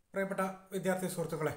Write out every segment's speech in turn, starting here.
പ്രിയപ്പെട്ട വിദ്യാർത്ഥി സുഹൃത്തുക്കളെ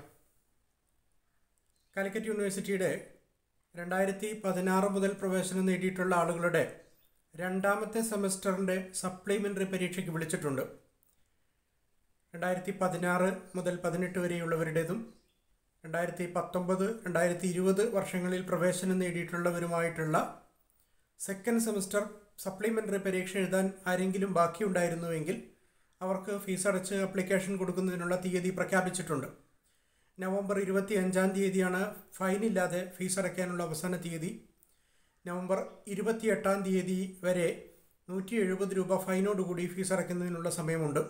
കാലിക്കറ്റ് യൂണിവേഴ്സിറ്റിയുടെ രണ്ടായിരത്തി പതിനാറ് മുതൽ പ്രവേശനം നേടിയിട്ടുള്ള ആളുകളുടെ രണ്ടാമത്തെ സെമസ്റ്ററിൻ്റെ സപ്ലിമെൻ്ററി പരീക്ഷയ്ക്ക് വിളിച്ചിട്ടുണ്ട് രണ്ടായിരത്തി പതിനാറ് മുതൽ പതിനെട്ട് വരെയുള്ളവരുടേതും രണ്ടായിരത്തി പത്തൊമ്പത് രണ്ടായിരത്തി ഇരുപത് വർഷങ്ങളിൽ പ്രവേശനം നേടിയിട്ടുള്ളവരുമായിട്ടുള്ള സെക്കൻഡ് സെമസ്റ്റർ സപ്ലിമെൻ്ററി പരീക്ഷ എഴുതാൻ ആരെങ്കിലും ബാക്കിയുണ്ടായിരുന്നുവെങ്കിൽ അവർക്ക് ഫീസ് അടച്ച് അപ്ലിക്കേഷൻ കൊടുക്കുന്നതിനുള്ള തീയതി പ്രഖ്യാപിച്ചിട്ടുണ്ട് നവംബർ ഇരുപത്തി അഞ്ചാം തീയതിയാണ് ഫൈനില്ലാതെ ഫീസ് അടയ്ക്കാനുള്ള അവസാന തീയതി നവംബർ ഇരുപത്തി എട്ടാം തീയതി വരെ നൂറ്റി എഴുപത് രൂപ ഫൈനോടുകൂടി ഫീസ് അടയ്ക്കുന്നതിനുള്ള സമയമുണ്ട്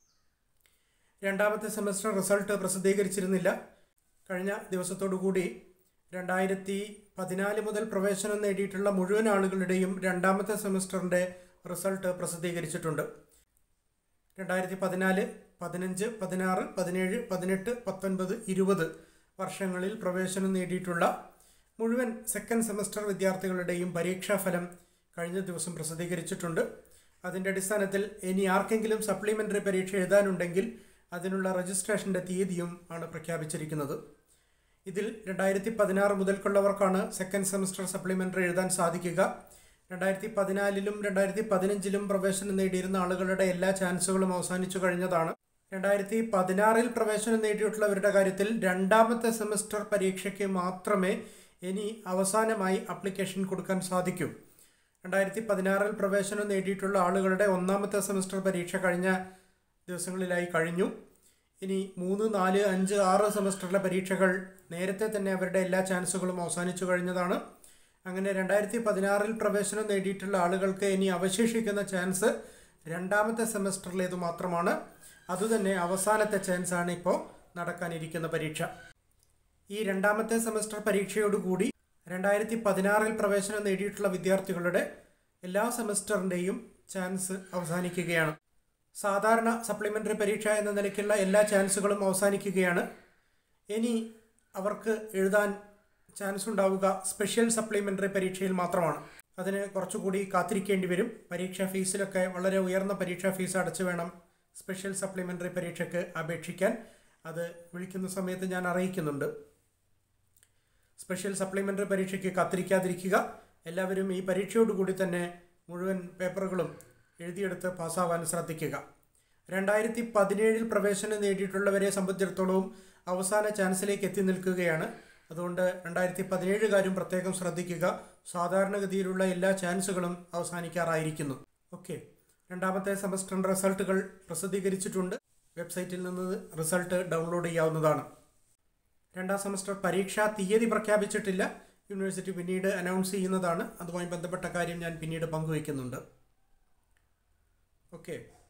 രണ്ടാമത്തെ സെമസ്റ്റർ റിസൾട്ട് പ്രസിദ്ധീകരിച്ചിരുന്നില്ല കഴിഞ്ഞ ദിവസത്തോടുകൂടി രണ്ടായിരത്തി പതിനാല് മുതൽ പ്രവേശനം നേടിയിട്ടുള്ള മുഴുവൻ ആളുകളുടെയും രണ്ടാമത്തെ സെമസ്റ്ററിൻ്റെ റിസൾട്ട് പ്രസിദ്ധീകരിച്ചിട്ടുണ്ട് രണ്ടായിരത്തി പതിനാല് പതിനഞ്ച് പതിനാറ് പതിനേഴ് പതിനെട്ട് പത്തൊൻപത് ഇരുപത് വർഷങ്ങളിൽ പ്രവേശനം നേടിയിട്ടുള്ള മുഴുവൻ സെക്കൻഡ് സെമസ്റ്റർ വിദ്യാർത്ഥികളുടെയും പരീക്ഷാഫലം കഴിഞ്ഞ ദിവസം പ്രസിദ്ധീകരിച്ചിട്ടുണ്ട് അതിൻ്റെ അടിസ്ഥാനത്തിൽ ഇനി ആർക്കെങ്കിലും സപ്ലിമെൻ്ററി പരീക്ഷ എഴുതാനുണ്ടെങ്കിൽ അതിനുള്ള രജിസ്ട്രേഷൻ്റെ തീയതിയും ആണ് പ്രഖ്യാപിച്ചിരിക്കുന്നത് ഇതിൽ രണ്ടായിരത്തി പതിനാറ് മുതൽക്കുള്ളവർക്കാണ് സെക്കൻഡ് സെമസ്റ്റർ സപ്ലിമെൻ്ററി എഴുതാൻ സാധിക്കുക രണ്ടായിരത്തി പതിനാലിലും രണ്ടായിരത്തി പതിനഞ്ചിലും പ്രവേശനം നേടിയിരുന്ന ആളുകളുടെ എല്ലാ ചാൻസുകളും അവസാനിച്ചു കഴിഞ്ഞതാണ് രണ്ടായിരത്തി പതിനാറിൽ പ്രവേശനം നേടിയിട്ടുള്ളവരുടെ കാര്യത്തിൽ രണ്ടാമത്തെ സെമസ്റ്റർ പരീക്ഷയ്ക്ക് മാത്രമേ ഇനി അവസാനമായി അപ്ലിക്കേഷൻ കൊടുക്കാൻ സാധിക്കൂ രണ്ടായിരത്തി പതിനാറിൽ പ്രവേശനം നേടിയിട്ടുള്ള ആളുകളുടെ ഒന്നാമത്തെ സെമസ്റ്റർ പരീക്ഷ കഴിഞ്ഞ ദിവസങ്ങളിലായി കഴിഞ്ഞു ഇനി മൂന്ന് നാല് അഞ്ച് ആറ് സെമസ്റ്ററിലെ പരീക്ഷകൾ നേരത്തെ തന്നെ അവരുടെ എല്ലാ ചാൻസുകളും അവസാനിച്ചു കഴിഞ്ഞതാണ് അങ്ങനെ രണ്ടായിരത്തി പതിനാറിൽ പ്രവേശനം നേടിയിട്ടുള്ള ആളുകൾക്ക് ഇനി അവശേഷിക്കുന്ന ചാൻസ് രണ്ടാമത്തെ സെമസ്റ്ററിലേത് മാത്രമാണ് അതുതന്നെ അവസാനത്തെ ചാൻസാണ് ഇപ്പോൾ നടക്കാനിരിക്കുന്ന പരീക്ഷ ഈ രണ്ടാമത്തെ സെമസ്റ്റർ പരീക്ഷയോടുകൂടി രണ്ടായിരത്തി പതിനാറിൽ പ്രവേശനം നേടിയിട്ടുള്ള വിദ്യാർത്ഥികളുടെ എല്ലാ സെമസ്റ്ററിൻ്റെയും ചാൻസ് അവസാനിക്കുകയാണ് സാധാരണ സപ്ലിമെൻ്ററി പരീക്ഷ എന്ന നിലയ്ക്കുള്ള എല്ലാ ചാൻസുകളും അവസാനിക്കുകയാണ് ഇനി അവർക്ക് എഴുതാൻ ചാൻസ് ഉണ്ടാവുക സ്പെഷ്യൽ സപ്ലിമെൻ്ററി പരീക്ഷയിൽ മാത്രമാണ് അതിന് കുറച്ചുകൂടി കാത്തിരിക്കേണ്ടി വരും പരീക്ഷാ ഫീസിലൊക്കെ വളരെ ഉയർന്ന പരീക്ഷാ ഫീസ് അടച്ചു വേണം സ്പെഷ്യൽ സപ്ലിമെൻ്ററി പരീക്ഷയ്ക്ക് അപേക്ഷിക്കാൻ അത് വിളിക്കുന്ന സമയത്ത് ഞാൻ അറിയിക്കുന്നുണ്ട് സ്പെഷ്യൽ സപ്ലിമെൻ്ററി പരീക്ഷയ്ക്ക് കാത്തിരിക്കാതിരിക്കുക എല്ലാവരും ഈ പരീക്ഷയോടുകൂടി തന്നെ മുഴുവൻ പേപ്പറുകളും എഴുതിയെടുത്ത് പാസ്സാവാൻ ശ്രദ്ധിക്കുക രണ്ടായിരത്തി പതിനേഴിൽ പ്രവേശനം നേടിയിട്ടുള്ളവരെ സംബന്ധിച്ചിടത്തോളവും അവസാന ചാൻസിലേക്ക് എത്തി നിൽക്കുകയാണ് അതുകൊണ്ട് രണ്ടായിരത്തി പതിനേഴുകാരും പ്രത്യേകം ശ്രദ്ധിക്കുക സാധാരണഗതിയിലുള്ള എല്ലാ ചാൻസുകളും അവസാനിക്കാറായിരിക്കുന്നു ഓക്കെ രണ്ടാമത്തെ സെമസ്റ്ററിൻ്റെ റിസൾട്ടുകൾ പ്രസിദ്ധീകരിച്ചിട്ടുണ്ട് വെബ്സൈറ്റിൽ നിന്ന് റിസൾട്ട് ഡൗൺലോഡ് ചെയ്യാവുന്നതാണ് രണ്ടാം സെമസ്റ്റർ പരീക്ഷാ തീയതി പ്രഖ്യാപിച്ചിട്ടില്ല യൂണിവേഴ്സിറ്റി പിന്നീട് അനൗൺസ് ചെയ്യുന്നതാണ് അതുമായി ബന്ധപ്പെട്ട കാര്യം ഞാൻ പിന്നീട് പങ്കുവയ്ക്കുന്നുണ്ട് ഓക്കെ